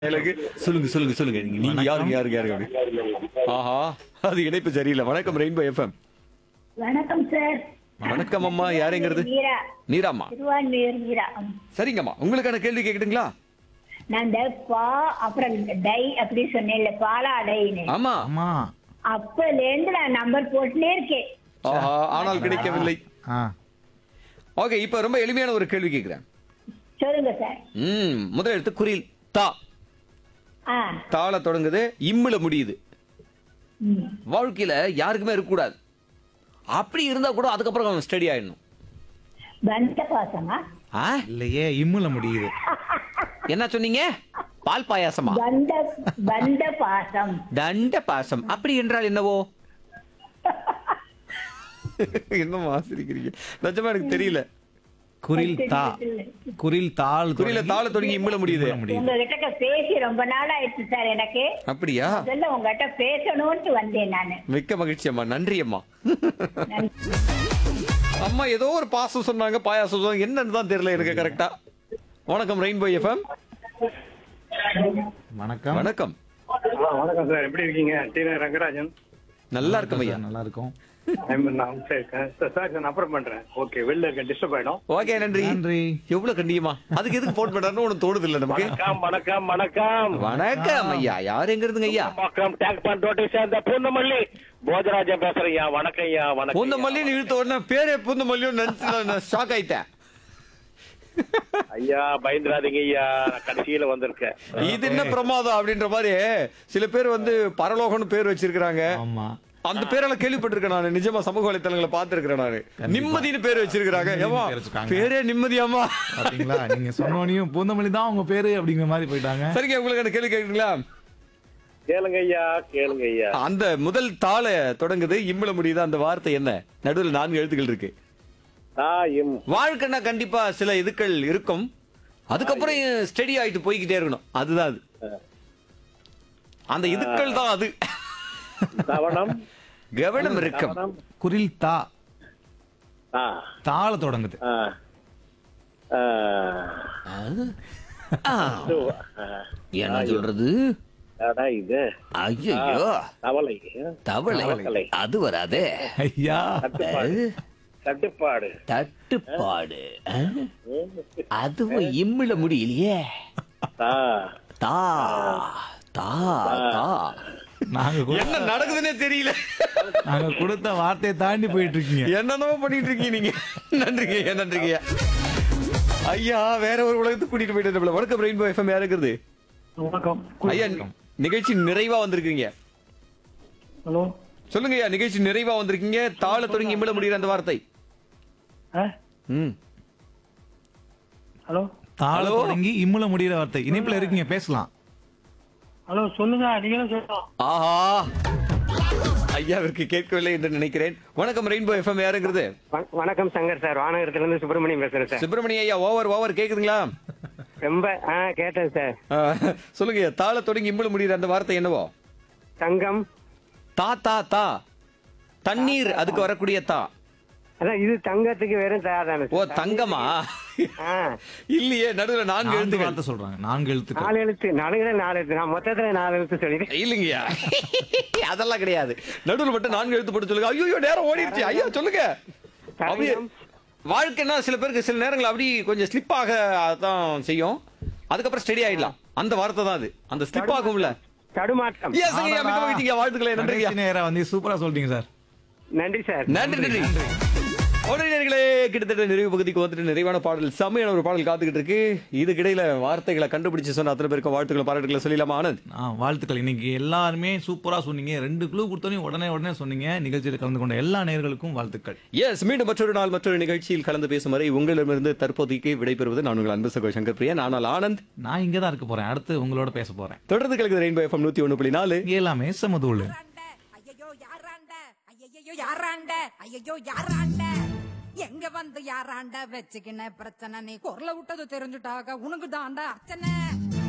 எனக்கு சொல்லுங்க சொல்லுங்க சொல்லுங்க நீங்க நீங்க யாருங்க யாருங்க யாருங்க அப்படி ஆஹா அது இணைப்பு சரியில்லை வணக்கம் ரெயின்போ எஃப்எம் வணக்கம் சார் வணக்கம் அம்மா யாருங்கிறது மீரா நீராம்மா திருவான்மையூர் மீரா சரிங்கம்மா உங்களுக்கான கேள்வி கேட்கட்டுங்களா நான் இந்த பா அப்புறம் டை அப்படி சொன்னேன்ல பாலாடைன்னு ஆமா ஆமா அப்பல இருந்து நான் நம்பர் போட்டுனே இருக்கேன் ஆஹா ஆனால் கிடைக்கவில்லை ஆ ஓகே இப்ப ரொம்ப எளிமையான ஒரு கேள்வி கேட்கிறேன் சொல்லுங்க சார் ம் முதல் எடுத்து குறில் தா ஆ தாள தொடங்குது இம்முல முடியுது ம். வாழ்க்கையில யாருக்குமே இருக்கக்கூடாது அப்படி இருந்தா கூட அதுக்கப்புறம் ஸ்டடி ஆயிடணும் பந்த பாசமா ஆ? இல்லையே இம்முல முடியுது என்ன சொன்னீங்க பால் பாயாசமா பந்த பந்த பாசம் தண்ட பாசம் அப்படி என்றால் என்னவோ என்னமா சிரிக்கிறீங்க நிஜமா எனக்கு தெரியல குரில் தா குரில் தாள் குறியில தாள தொடங்கி இம்முல முடியுது இம்முல முடியுது உங்ககிட்ட பேசி ரொம்ப நாள் ஆயிடுச்சு சார் எனக்கு அப்படியா முதல்ல உங்ககிட்ட பேசணும்னு வந்தேன் நானு மிக்க மகிழ்ச்சி அம்மா நன்றி அம்மா நன்றி. அம்மா ஏதோ ஒரு பாசம் சொன்னாங்க பாயாசம் சொன்னாங்க என்னன்னு தான் தெரியல எனக்கு கரெக்டா வணக்கம் ரெயின்போ எஃப்எம் வணக்கம் வணக்கம் ஆ, வணக்கம் சார் எப்படி இருக்கீங்க டி நகர் ரங்கராஜன் நல்லா இருக்கும் ஐயா நல்லா இருக்கும் I'm- நான் சரி இருக்கேன் சார் சார் நான் அப்புறம் பண்றேன் ஓகே வெளில இருக்க டிஸ்டர்ப் ஆயிடும் ஓகே நன்றி நன்றி எவ்வளவு கண்டியமா அதுக்கு எதுக்கு போன் பண்றாருன்னு உனக்கு தோணுது இல்ல நமக்கு வணக்கம் வணக்கம் வணக்கம் வணக்கம் ஐயா யார் எங்க இருந்துங்க ஐயா வணக்கம் டேக் பண்றோட்டை சேர்ந்த பூந்தமல்லி போஜராஜன் பேசுறேன் ஐயா வணக்கம் ஐயா வணக்கம் பூந்த மல்லின்னு இழுத்த உடனே பேரே பூந்த மல்லியும் நினைச்சு ஷாக் ஆயிட்டேன் ஐயா பயந்துராதீங்க ஐயா நான் கடைசியில வந்திருக்கேன் இது என்ன பிரமாதம் அப்படின்ற மாதிரி சில பேர் வந்து பரலோகம்னு பேர் வச்சிருக்காங்க ஆமா அந்த பேரெல்லாம் கேள்விப்பட்டிருக்கேன் நான் நிஜமா சமூக வலைத்தளங்களை பார்த்திருக்கிறேன் நானு நிம்மதினு பேர் வச்சிருக்காங்க ஏமா பேர் வச்சிருக்காங்க. பேரே நிம்மதியாமா பாத்தீங்களா நீங்க சொன்னோனையும் பூந்தமல்லி தான் உங்க பேரு அப்படிங்கிற மாதிரி போயிட்டாங்க சரிங்க உங்களுக்கு அந்த கேள்வி கேக்குறீங்களா கேளுங்க ஐயா கேளுங்க ஐயா அந்த முதல் தாள தொடங்குது இம்முல முடியுது அந்த வார்த்தை என்ன நடுவில் நான்கு எழுத்துக்கள் இருக்கு தாயும் வாழ்க்கைன்னா கண்டிப்பா சில இதுக்கள் இருக்கும் அதுக்கப்புறம் ஸ்டடி ஆயிட்டு போய்கிட்டே இருக்கணும் அதுதான் அது அந்த இதுக்கள் தான் அது தவணம் கவனம் இருக்கும் தவணம் குரில் தா ஆ தாள தொடங்குது ஆ ஆ. ஆ, இது, ஆ. என்ன சொல்றது அடா இது ஐயோ தவளை தவளை தவளை. அது வராதே ஐயா தட்டுப்பாடு தட்டுப்பாடு தட்டுப்பாடு ஆ? அதுவும் இம்மில முடியலையே ஆ தா தா தா நாங்க கு- என்ன நடக்குதுன்னே தெரியல நாங்க கொடுத்த வார்த்தையை தாண்டி போயிட்டு இருக்கீங்க என்னென்னமோ பண்ணிட்டு இருக்கீங்க நீங்க நன்றிங்க ஐயா நன்றிங்க ஐயா ஐயா வேற ஒரு உலகத்துக்கு கூட்டிட்டு போயிட்டு நம்மள வணக்கம் ரெயின்போ எஃப்எம் யாருக்குது வணக்கம் ஐயா நிகழ்ச்சி நிறைவா வந்திருக்கீங்க ஹலோ சொல்லுங்க ஐயா நிகழ்ச்சி நிறைவா வந்திருக்கீங்க தாள தொடங்கி இம்மில முடிகிற அந்த வார்த்தை ம் ஹலோ தாள ஹலோ? தொடங்கி இம்முல முடியிற வார்த்தை இணைப்புல இருக்கீங்க பேசலாம் ஹலோ சொல்லுங்க நீங்களும் சொல்லலாம் ஆஹா ஐயாவிற்கு கேட்கவில்லை என்று நினைக்கிறேன் வணக்கம் ரெயின்போ எஃப்எம் யாருங்கிறது வண- வணக்கம் சங்கர் சார் வானகரத்துல இருந்து சுப்பிரமணியம் பேசுறேன் சார் சுப்பிரமணிய ஐயா ஓவர் ஓவர் கேக்குதுங்களா ரொம்ப ஆ கேட்டேன் சார் ஆ, சொல்லுங்க ஐயா, தாள தொடங்கி இம்முல முடிகிற அந்த வார்த்தை என்னவோ தங்கம் தா தா தா தண்ணீர் அதுக்கு வரக்கூடிய தா அதான் இது தங்கத்துக்கு வெறும் தாதானே ஓ தங்கமா ஆ இல்லையே நடுவுல நான்கு நான்கு எழுத்துக்கள் வார்த்தை சொல்றாங்க நான்கு எழுத்துக்கள் நாலு எழுத்து நாலுல நாலு எழுத்து நான் மொத்தத்துல நாலு எழுத்து சொல்லிடுறேன் இல்லைங்கய்யா அதெல்லாம் கிடையாது நடுவுல மட்டும் நான்கு எழுத்து போட்டு சொல்லுங்க ஐயோ நேரம் ஓடிடுச்சு ஐயா சொல்லுங்க அப்படியே தங்கம். வாழ்க்கைன்னா சில பேருக்கு சில நேரங்கள் அப்படி கொஞ்சம் ஸ்லிப் ஆக தான் செய்யும் அதுக்கப்புறம் ஸ்டெடி ஆயிடலாம் அந்த வார்த்தை தான் அது அந்த ஸ்லிப் ஆகும்ல தடுமாற்றம் Yes, ஐயா, மிக்க மகிழ்ச்சிங்க. வாழ்த்துக்களை நன்றிங்க கடைசி நேரம் வந்து சூப்பரா சொல்லிட்டீங்க சார் நன்றி சார் நன்றி நன்றி உடனே கிட்டத்தட்ட நிறைவு பகுதிக்கு வந்துட்டு நிறைவான பாடல் செம்மையான ஒரு பாடல் காத்துக்கிட்டு இருக்கு இதுக்கிடையில வார்த்தைகளை கண்டுபிடிச்சு சொன்ன அத்தனை பேருக்கும் வாழ்த்துக்களை பாராட்டுகளை சொல்லலாமா ஆனந்த் ஆ வாழ்த்துக்கள் இன்னைக்கு எல்லாருமே சூப்பரா சொன்னீங்க ரெண்டு குழு கொடுத்தோன்னே உடனே உடனே சொன்னீங்க நிகழ்ச்சியில் கலந்து கொண்ட எல்லா நேயர்களுக்கும் வாழ்த்துக்கள் எஸ் மீண்டும் மற்றொரு நாள் மற்றொரு நிகழ்ச்சியில் கலந்து பேசும் வரை உங்களிடமிருந்து தற்போதைக்கு விடைபெறுவது நான் உங்கள் அன்பு சகோ சங்கர் பிரியா ஆனால் ஆனந்த் நான் இங்க தான் இருக்க போறேன் அடுத்து உங்களோட பேச போறேன் தொடர்ந்து கலக்குது ரெயின்போ எஃப்எம் நூத்தி ஒன்று புள்ளி நாலு இங்க எல்லாமே சமதூள் ஐயோ யாராண்ட ஐயோ யாராண்ட ஐயோ யாராண்ட எங்க வந்து யாராண்ட வச்சுக்கின பிரச்சனை நீ குரல விட்டது தெரிஞ்சுட்டாக உனக்கு தாண்டா அர்ச்சனை